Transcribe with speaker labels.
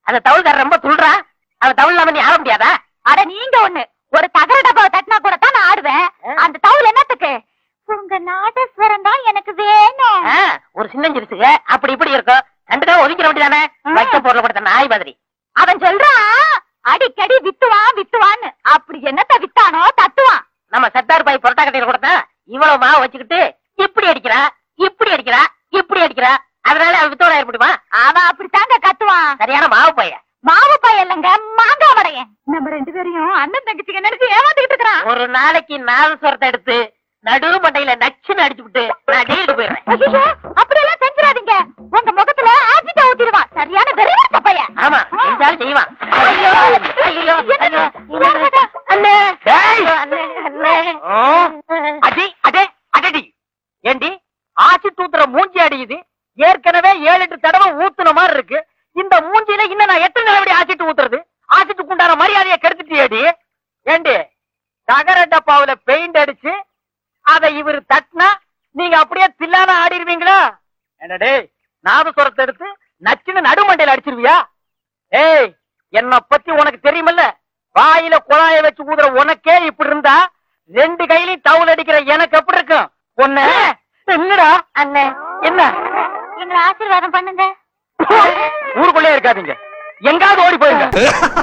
Speaker 1: அந்த தவுள்கார ரொம்ப துள்றா அவன் தவுள் இல்லாம நீ ஆட முடியாதா
Speaker 2: அட நீங்க ஒண்ணு ஒரு தகர டப்பாவை தட்டினா கூட தான் நான் ஆடுவேன் அந்த தவுல் என்னத்துக்கு உங்க நாதஸ்வரம் தான் எனக்கு வேணும்
Speaker 1: ஆ, ஒரு சின்னஞ்சிருச்சுங்க அப்படி இப்படி இருக்கும் ரெண்டு ஒதுக்கிற வேண்டியதானே
Speaker 2: ம்.
Speaker 1: வைக்க பொருள் கொடுத்த நாய் மாதிரி
Speaker 2: அவன் சொல்றான் அடிக்கடி வித்துவான் வித்துவான்னு அப்படி என்னத்த வித்தானோ தத்துவான்
Speaker 1: நம்ம சத்தார் பாய் புரட்டா கட்டையில கொடுத்தா இவ்வளவு மாவு வச்சுக்கிட்டு இப்படி அடிக்கிறா இப்படி அடிக்கிறா இப்படி அடிக்கிறா அதனால அவன் வித்தோட ஏற்படுமா
Speaker 2: அவன் அப்படித்தாங்க கத்துவான்
Speaker 1: சரியான மாவு பையன்
Speaker 2: மாவு பையல்லங்க மாங்காய் வடையன் நம்ம ரெண்டு பேரையும் அண்ணன் தங்கச்சிங்க நினைச்சு ஏமாத்திக்கிட்டு இருக்கிறான்
Speaker 1: ஒரு நாளைக்கு நாலு சொரத்தை எடுத்து நடு மண்டையில நச்சுன்னு அடிச்சு விட்டு நான் ஜெயிலுக்கு போயிடுறேன்
Speaker 2: ஐயோ அப்படியெல்லாம் செஞ்சிடாதீங்க உங்க முகத்துல ஆசிட்ட ஊத்திடுவான் சரியான வெறிவட்ட பையன்
Speaker 1: ஆமா செஞ்சாலும் செய்வான்
Speaker 2: ஐயோ,
Speaker 1: ஐயோ,
Speaker 2: என்னது?
Speaker 1: ஐயோ,
Speaker 2: என்னது?
Speaker 1: அண்ணே
Speaker 3: டேய்!
Speaker 1: அண்ணே, அண்ணே.
Speaker 3: அடி அடே அடடி ஏண்டி ஆச்சி தூத்துற மூஞ்சி அடியுது ஏற்கனவே ஏழு எட்டு தடவை ஊத்துன மாதிரி இருக்கு இந்த மூஞ்சியில இன்னும் நான் எத்தனை நிலவடி ஆச்சிட்டு ஊத்துறது ஆச்சிட்டு உண்டான மரியாதையை கெடுத்துட்டியேடி ஏண்டி தகர டப்பாவுல பெயிண்ட் அடிச்சு அதை இவர் தட்டினா நீங்க அப்படியே தில்லான ஆடிடுவீங்களா என்னடே நாதஸ்வரத்தை எடுத்து நச்சுன்னு நடுமண்டையில அடிச்சிருவியா ஏய் என்ன பத்தி உனக்கு தெரியுமில்ல வாயில குழாய வச்சு ஊதுற உனக்கே இப்படி இருந்தா ரெண்டு கையிலையும் டவுல் அடிக்கிற எனக்கு எப்படி இருக்கும் ஒண்ணு என்னடா
Speaker 1: அண்ணே
Speaker 3: என்ன
Speaker 2: எங்களை ஆசீர்வாதம் பண்ணுங்க
Speaker 3: ஊருக்குள்ளே இருக்காதீங்க எங்காவது ஓடி போயிருங்க